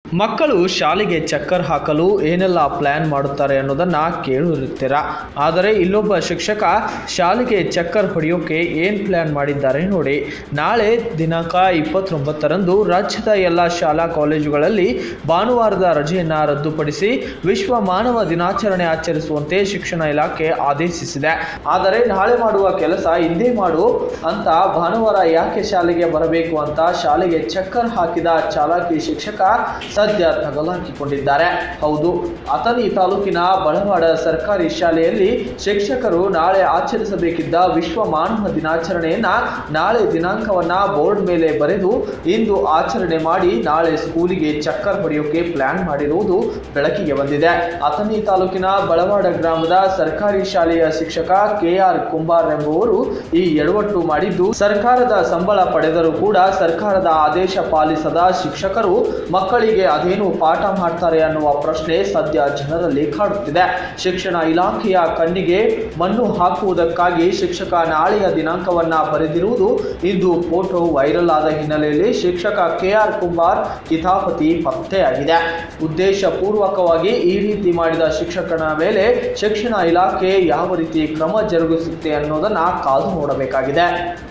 ಮಕ್ಕಳು ಶಾಲೆಗೆ ಚಕ್ಕರ್ ಹಾಕಲು ಏನೆಲ್ಲ ಪ್ಲ್ಯಾನ್ ಮಾಡುತ್ತಾರೆ ಅನ್ನೋದನ್ನು ಕೇಳಿರುತ್ತೀರ ಆದರೆ ಇಲ್ಲೊಬ್ಬ ಶಿಕ್ಷಕ ಶಾಲೆಗೆ ಚಕ್ಕರ್ ಹೊಡೆಯೋಕೆ ಏನು ಪ್ಲ್ಯಾನ್ ಮಾಡಿದ್ದಾರೆ ನೋಡಿ ನಾಳೆ ದಿನಾಂಕ ಇಪ್ಪತ್ತೊಂಬತ್ತರಂದು ರಾಜ್ಯದ ಎಲ್ಲ ಶಾಲಾ ಕಾಲೇಜುಗಳಲ್ಲಿ ಭಾನುವಾರದ ರಜೆಯನ್ನು ರದ್ದುಪಡಿಸಿ ವಿಶ್ವ ಮಾನವ ದಿನಾಚರಣೆ ಆಚರಿಸುವಂತೆ ಶಿಕ್ಷಣ ಇಲಾಖೆ ಆದೇಶಿಸಿದೆ ಆದರೆ ನಾಳೆ ಮಾಡುವ ಕೆಲಸ ಇಂದೇ ಮಾಡು ಅಂತ ಭಾನುವಾರ ಯಾಕೆ ಶಾಲೆಗೆ ಬರಬೇಕು ಅಂತ ಶಾಲೆಗೆ ಚಕ್ಕರ್ ಹಾಕಿದ ಚಾಲಾಕಿ ಶಿಕ್ಷಕ ಸದ್ಯ ತಗಲಾಕಿಕೊಂಡಿದ್ದಾರೆ ಹೌದು ಅಥಣಿ ತಾಲೂಕಿನ ಬಳವಾಡ ಸರ್ಕಾರಿ ಶಾಲೆಯಲ್ಲಿ ಶಿಕ್ಷಕರು ನಾಳೆ ಆಚರಿಸಬೇಕಿದ್ದ ವಿಶ್ವ ಮಾನವ ದಿನಾಚರಣೆಯನ್ನ ನಾಳೆ ದಿನಾಂಕವನ್ನ ಬೋರ್ಡ್ ಮೇಲೆ ಬರೆದು ಇಂದು ಆಚರಣೆ ಮಾಡಿ ನಾಳೆ ಸ್ಕೂಲಿಗೆ ಚಕ್ಕರ್ ಹೊಡೆಯೋಕೆ ಪ್ಲಾನ್ ಮಾಡಿರುವುದು ಬೆಳಕಿಗೆ ಬಂದಿದೆ ಅಥಣಿ ತಾಲೂಕಿನ ಬಳವಾಡ ಗ್ರಾಮದ ಸರ್ಕಾರಿ ಶಾಲೆಯ ಶಿಕ್ಷಕ ಕೆಆರ್ ಕುಂಬಾರ್ ಎಂಬುವರು ಈ ಎಡವಟ್ಟು ಮಾಡಿದ್ದು ಸರ್ಕಾರದ ಸಂಬಳ ಪಡೆದರೂ ಕೂಡ ಸರ್ಕಾರದ ಆದೇಶ ಪಾಲಿಸದ ಶಿಕ್ಷಕರು ಮಕ್ಕಳಿಗೆ ಅದೇನು ಪಾಠ ಮಾಡ್ತಾರೆ ಅನ್ನುವ ಪ್ರಶ್ನೆ ಸದ್ಯ ಜನರಲ್ಲಿ ಕಾಡುತ್ತಿದೆ ಶಿಕ್ಷಣ ಇಲಾಖೆಯ ಕಣ್ಣಿಗೆ ಮಣ್ಣು ಹಾಕುವುದಕ್ಕಾಗಿ ಶಿಕ್ಷಕ ನಾಳೆಯ ದಿನಾಂಕವನ್ನ ಬರೆದಿರುವುದು ಇಂದು ಫೋಟೋ ವೈರಲ್ ಆದ ಹಿನ್ನೆಲೆಯಲ್ಲಿ ಶಿಕ್ಷಕ ಕೆಆರ್ ಕುಮಾರ್ ಕಿತಾಪತಿ ಪತ್ತೆಯಾಗಿದೆ ಉದ್ದೇಶಪೂರ್ವಕವಾಗಿ ಈ ರೀತಿ ಮಾಡಿದ ಶಿಕ್ಷಕನ ಮೇಲೆ ಶಿಕ್ಷಣ ಇಲಾಖೆ ಯಾವ ರೀತಿ ಕ್ರಮ ಜರುಗಿಸುತ್ತೆ ಅನ್ನೋದನ್ನ ಕಾದು ನೋಡಬೇಕಾಗಿದೆ